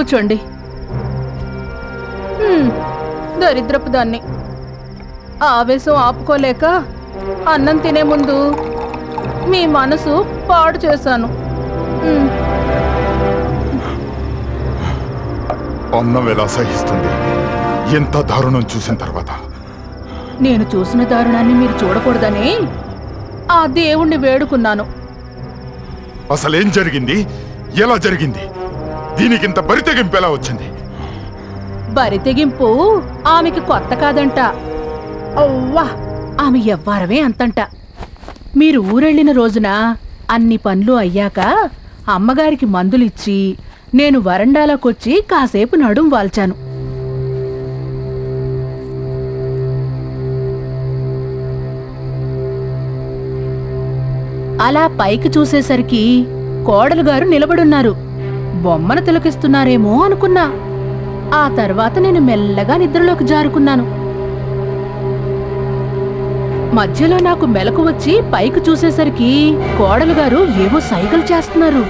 కూర్చోండి హ్మ్, దరిద్రపు దాన్ని ఆవేశం ఆపుకోలేక అన్నం తినే ముందు మీ మనసు పాడు చేశాను హ్మ్, అన్నం ఎలా సహిస్తుంది ఎంత దారుణం చూసిన తర్వాత నేను చూసిన దారుణాన్ని మీరు చూడకూడదని ఆ దేవుణ్ణి వేడుకున్నాను అసలేం జరిగింది ఎలా జరిగింది దీనికింత బరితెగింపు ఎలా వచ్చింది బరితెగింపు ఆమెకి కొత్త కాదంట అవ్వా ఆమె ఎవ్వారమే అంతంట మీరు ఊరెళ్ళిన రోజున అన్ని పనులు అయ్యాక అమ్మగారికి మందులిచ్చి నేను వరండాలోకొచ్చి కాసేపు నడుం వాల్చాను అలా పైకి చూసేసరికి కోడలు గారు నిలబడున్నారు బొమ్మను తిలకిస్తున్నారేమో అనుకున్నా ఆ తర్వాత నేను మెల్లగా నిద్రలోకి జారుకున్నాను మధ్యలో నాకు మెలకు వచ్చి పైకి చూసేసరికి కోడలు గారు ఏవో సైకిల్ చేస్తున్నారు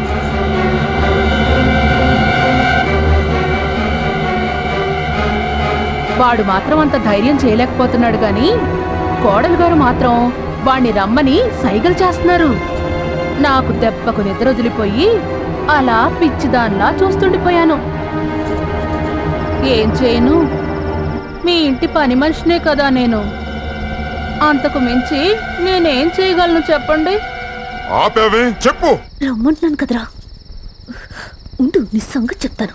వాడు మాత్రం అంత ధైర్యం చేయలేకపోతున్నాడు గాని కోడలు గారు మాత్రం వాణ్ణి రమ్మని సైకిల్ చేస్తున్నారు నాకు దెబ్బకు నిద్ర వదిలిపోయి అలా పిచ్చిదాన్లా చూస్తుండిపోయాను ఏం చేయను మీ ఇంటి పని మనిషినే కదా నేను అంతకు మించి నేనేం చేయగలను చెప్పండి ఆపావే చెప్పు రమ్మంటున్నాను కదరా ఉండు నీ సంగతి చెప్తాను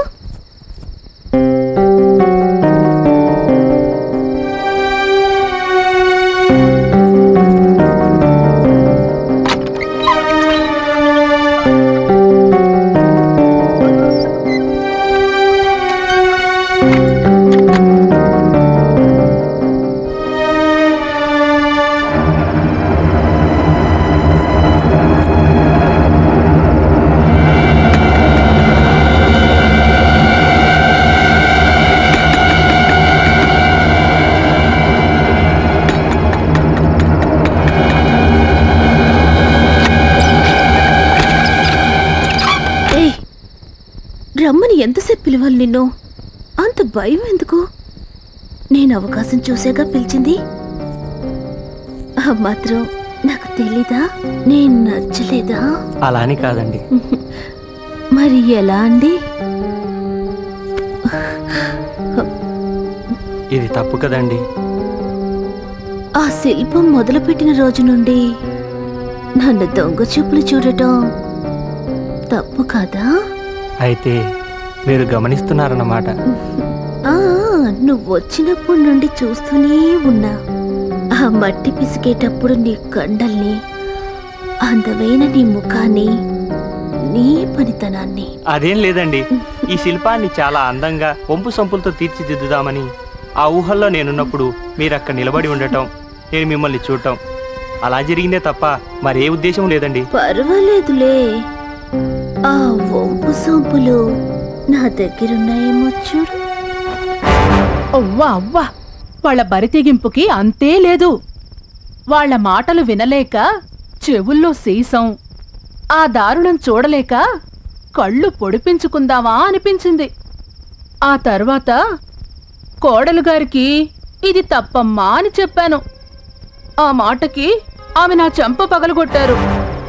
ఏయ్ రమ్మని ఎంతసేపు పిలవాలి నిన్ను అంత భయం ఎందుకు నేను అవకాశం చూసాగా పిలిచింది ఆ మాత్రం నాకు తెలీదా నేను నచ్చలేదా అలా అని కాదండి మరి ఎలా అండి ఇది తప్పు కదండి ఆ శిల్పం మొదలుపెట్టిన రోజు నుండి నన్ను దొంగ చూపులు చూడటం తప్పు కాదా అయితే మీరు గమనిస్తున్నారన్నమాట ఆ నువ్వు వచ్చినప్పటి నుండి చూస్తూనే ఉన్నా ఆ మట్టి పిసికేటప్పుడు నీ కండల్ని అందమైన నీ ముఖాన్ని నీ పనితనాన్ని అదేం లేదండి ఈ శిల్పాన్ని చాలా అందంగా వంపు సంపులతో తీర్చిదిద్దుదామని ఆ ఊహల్లో నేనున్నప్పుడు మీరు అక్కడ నిలబడి ఉండటం నేను మిమ్మల్ని చూడటం అలా జరిగిందే తప్ప మరే ఉద్దేశం లేదండి పర్వాలేదులే ఆ వంపు సొంపులు నా దగ్గరున్నాయేమో చూడు అవ్వా అవ్వా వాళ్ళ బరితెగింపుకి అంతే లేదు వాళ్ళ మాటలు వినలేక చెవుల్లో సీసం ఆ దారుణం చూడలేక కళ్ళు పొడిపించుకుందామా అనిపించింది ఆ తర్వాత కోడలు గారికి ఇది తప్పమ్మా అని చెప్పాను ఆ మాటకి ఆమె నా చెంప పగలగొట్టారు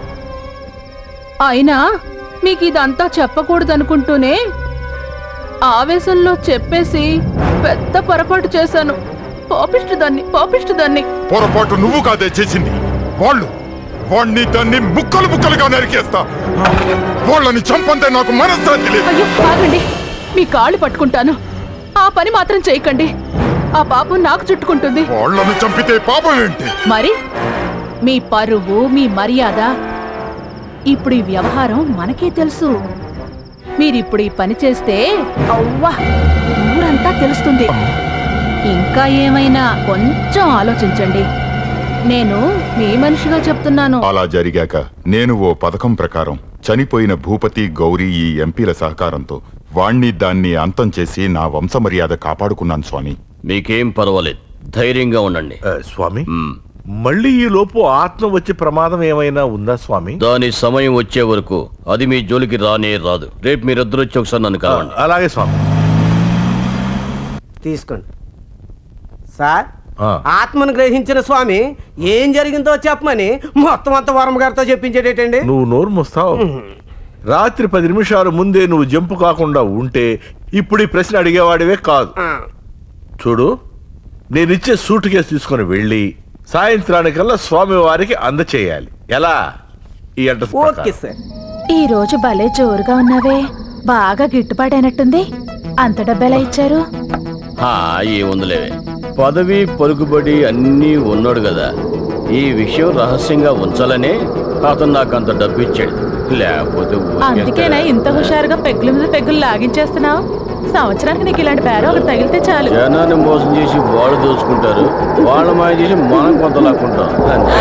అయినా మీకు ఇదంతా చెప్పకూడదనుకుంటూనే ఆవేశంలో చెప్పేసి పెద్ద పొరపాటు చేశాను పాపిష్టిదాన్ని పాపిష్టిదాన్ని పొరపాటు నువ్వు కాదే చేసింది వాళ్ళు వాణ్ణి దాన్ని ముక్కలు ముక్కలుగా నరికేస్తా వాళ్ళని చంపంతే నాకు మనశ్శాంతి లేదు అయ్యో ఆగండి మీ కాళ్ళు పట్టుకుంటాను ఆ పని మాత్రం చేయకండి ఆ పాపం నాకు చుట్టుకుంటుంది వాళ్ళను చంపితే పాపం ఏంటి మరి మీ పరువు మీ మర్యాద ఇప్పుడు ఈ వ్యవహారం మనకే తెలుసు మీరిప్పుడు ఈ పని చేస్తే అవ్వా ఊరంతా తెలుస్తుంది ఇంకా ఏమైనా కొంచెం ఆలోచించండి నేను మీ మనిషిగా చెప్తున్నాను అలా జరిగాక నేను ఓ పథకం ప్రకారం చనిపోయిన భూపతి గౌరీ ఈ ఎంపీల సహకారంతో వాణ్ణి దాన్ని అంతం చేసి నా వంశమర్యాద కాపాడుకున్నాను స్వామి మీకేం పర్వాలేదు ధైర్యంగా ఉండండి స్వామి మళ్ళీ ఈ లోపు ఆత్మ వచ్చే ప్రమాదం ఏమైనా ఉందా స్వామి దాని సమయం వచ్చే వరకు అది మీ జోలికి రానే రాదు రేపు మీరిద్దరు వచ్చి ఒకసారి నన్ను ఆ, కలవండి అలాగే స్వామి తీసుకోండి సార్ ఆ, ఆత్మను గ్రహించిన స్వామి ఏం జరిగిందో చెప్పమని మొత్తం అంతా వరమ గారితో చెప్పించేటండి నువ్వు నోరు మోస్తావు రాత్రి పది నిమిషాలు ముందే నువ్వు జంపు కాకుండా ఉంటే ఇప్పుడు ఈ ప్రశ్న అడిగేవాడివే కాదు చూడు నేనిచ్చే సూట్ కేసు తీసుకొని వెళ్ళి సాయంత్రానికల్లా స్వామి వారికి అందచేయాలి ఎలా ఈ అడ్రస్ ఓకే ప్రకారం. సార్ ఈ రోజు భలే జోరుగా ఉన్నావే బాగా గిట్టుబాటు అయినట్టుంది అంత డబ్బెలా ఇచ్చారు హా, ఏముందిలేవే పదవి పలుకుబడి అన్నీ ఉన్నాడు కదా ఈ విషయం రహస్యంగా ఉంచాలనే అతను నాకు అంత డబ్బు ఇచ్చాడు లేకపోతే ఊరికే అందుకేనా ఇంత హుషారుగా పెగ్గుల మీద పెగ్గులు లాగించేస్తున్నావు సంవత్సరానికి నీకు ఇలాంటి పేరు ఒకటి తగిలితే చాలు జనాన్ని మోసం చేసి వాళ్ళు దోచుకుంటారు వాళ్ళ మాయ చేసి మనం కొంత లాక్కుంటాం అంతే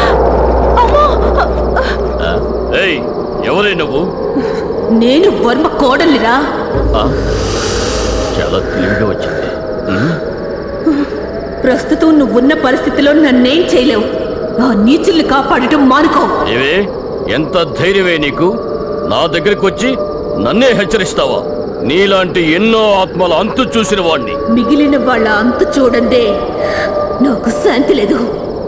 ఆ, ఏయ్ ఎవరే నువ్వు నేను వర్మ కోడలిరా ఆ, చాలా తెలివిగా వచ్చింది ఉమ్, ప్రస్తుతం నువ్వున్న పరిస్థితిలో నన్నేం చేయలేవు ఆ నీచుల్ని కాపాడటం మానుకో ఏవే ఎంత ధైర్యమే నీకు నా దగ్గరికి వచ్చి నన్నే హెచ్చరిస్తావా నీలాంటి ఎన్నో ఆత్మల అంతు చూసిన వాణ్ణి మిగిలిన వాళ్ళ అంతు చూడందే నాకు శాంతి లేదు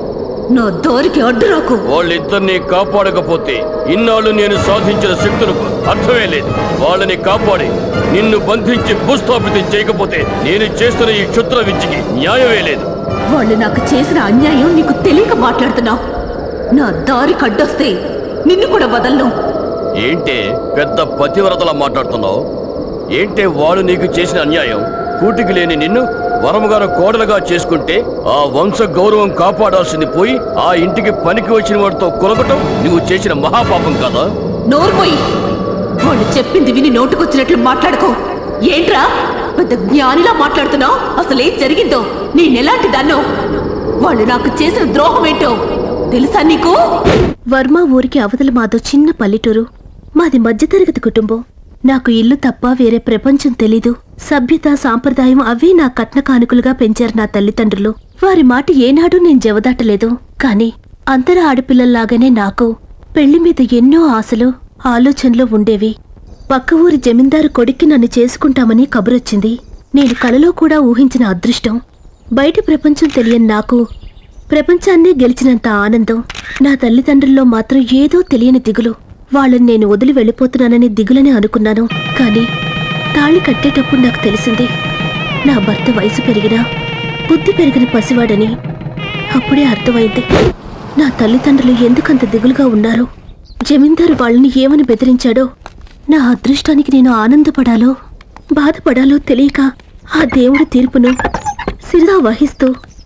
నా దారికి అడ్డు రాకు వాళ్ళిద్దరిని కాపాడకపోతే ఇన్నాళ్ళు నేను సాధించిన శక్తులకు అర్థమే లేదు వాళ్ళని కాపాడి నిన్ను బంధించి భూస్థాపితం చేయకపోతే నేను చేస్తున్న ఈ క్షుద్ర విద్యకి న్యాయమే లేదు వాళ్ళు నాకు చేసిన అన్యాయం నీకు తెలియక మాట్లాడుతున్నావు నా దారికి అడ్డొస్తే నిన్ను కూడా వదలను ఏంటే పెద్ద పతివ్రతలా మాట్లాడుతున్నావు ఏంటే వాడు నీకు చేసిన అన్యాయం కూటికి లేని నిన్ను వరముగారు కోడలుగా చేసుకుంటే ఆ వంశ గౌరవం కాపాడాల్సింది పోయి ఆ ఇంటికి పనికి వచ్చిన వాడితో కొలగటం నువ్వు చేసిన మహాపాపం కదా నోర్మోయి వాళ్ళు చెప్పింది విని నోటుకొచ్చినట్లు మాట్లాడుకో ఏంట్రా పెద్ద జ్ఞానిలా మాట్లాడుతున్నావు అసలు ఏం జరిగిందో నేనెలాంటి దాన్నో వాళ్ళు నాకు చేసిన ద్రోహం ఏంటో తెలుసా నీకు వర్మ ఊరికి అవతల మాదో చిన్న పల్లెటూరు మాది మధ్యతరగతి కుటుంబం నాకు ఇల్లు తప్ప వేరే ప్రపంచం తెలీదు సభ్యత సాంప్రదాయం అవే నా కట్న కానుకలుగా పెంచారు నా తల్లిదండ్రులు వారి మాట ఏనాడు నేను జవదాటలేదు కాని అంతర ఆడపిల్లల్లాగానే నాకు పెళ్లి మీద ఎన్నో ఆశలు ఆలోచనలు ఉండేవి పక్క ఊరి జమీందారు కొడుక్కి నన్ను చేసుకుంటామని కబురొచ్చింది నేను కలలో కూడా ఊహించిన అదృష్టం బయట ప్రపంచం తెలియని నాకు ప్రపంచాన్నే గెలిచినంత ఆనందం నా తల్లిదండ్రుల్లో మాత్రం ఏదో తెలియని దిగులు వాళ్ళని నేను వదిలి వెళ్ళిపోతున్నానని దిగులని అనుకున్నాను కానీ తాళి కట్టేటప్పుడు నాకు తెలిసింది నా భర్త వయసు పెరిగినా బుద్ధి పెరిగిన పసివాడని అప్పుడే అర్థమైంది నా తల్లిదండ్రులు ఎందుకంత దిగులుగా ఉన్నారు జమీందారు వాళ్ళని ఏమని బెదిరించాడో నా అదృష్టానికి నేను ఆనందపడాలో బాధపడాలో తెలియక ఆ దేవుడి తీర్పును సిరిగా వహిస్తూ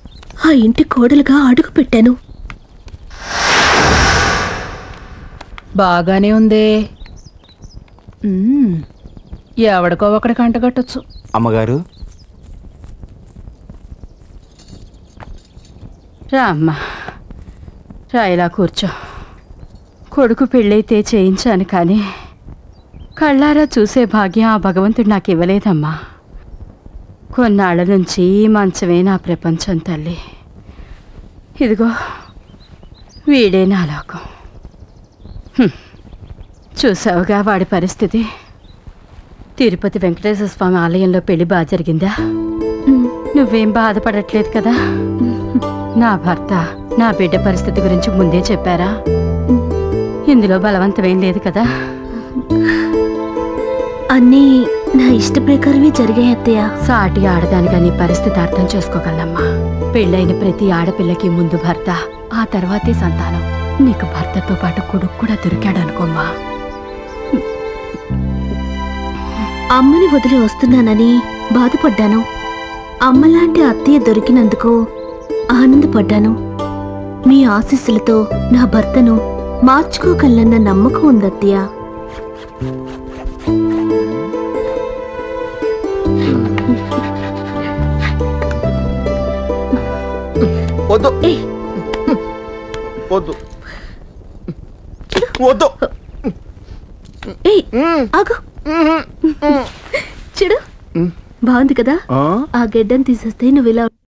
ఆ ఇంటి కోడలుగా అడుగు పెట్టాను బాగానే ఉందే మ్మ్. ఎవడికో ఒకడికి అంటగట్టొచ్చు అమ్మగారు రా అమ్మా రా ఇలా కూర్చో కొడుకు పెళ్ళైతే చేయించాను కానీ కళ్ళారా చూసే భాగ్యం ఆ భగవంతుడు నాకు ఇవ్వలేదమ్మా కొన్నాళ్ళ నుంచి ఈ మంచమే నా ప్రపంచం తల్లి ఇదిగో వీడే నా లోకం హ్మ్. చూసావుగా వాడి పరిస్థితి తిరుపతి వెంకటేశ్వర స్వామి ఆలయంలో పెళ్లి బాగా జరిగిందా నువ్వేం బాధపడట్లేదు కదా నా భర్త నా బిడ్డ పరిస్థితి గురించి ముందే చెప్పారా ఇందులో బలవంతమేం లేదు కదా అన్నీ నా ఇష్ట ప్రకారమే జరిగాయి అత్తయ్య సాటి ఆడదానిగా నీ పరిస్థితి అర్థం చేసుకోగలమ్మా పెళ్ళైన ప్రతి ఆడపిల్లకి ముందు భర్త ఆ తర్వాతే సంతానం నీకు భర్తతో పాటు కొడుకు కూడా దొరికాడు అనుకోమ్మా అమ్మని వదిలి వస్తున్నానని బాధపడ్డాను అమ్మలాంటి అత్తయ్య దొరికినందుకు ఆనందపడ్డాను మీ ఆశీస్సులతో నా భర్తను మార్చుకోగలన్న నమ్మకం ఉంది అత్తయ్య వద్దు ఏయ్. వద్దు వద్దు ఏయ్ ఆగు చూడు బాగుంది కదా ఆ గెడ్డను తీసేస్తే నువ్వు ఇలా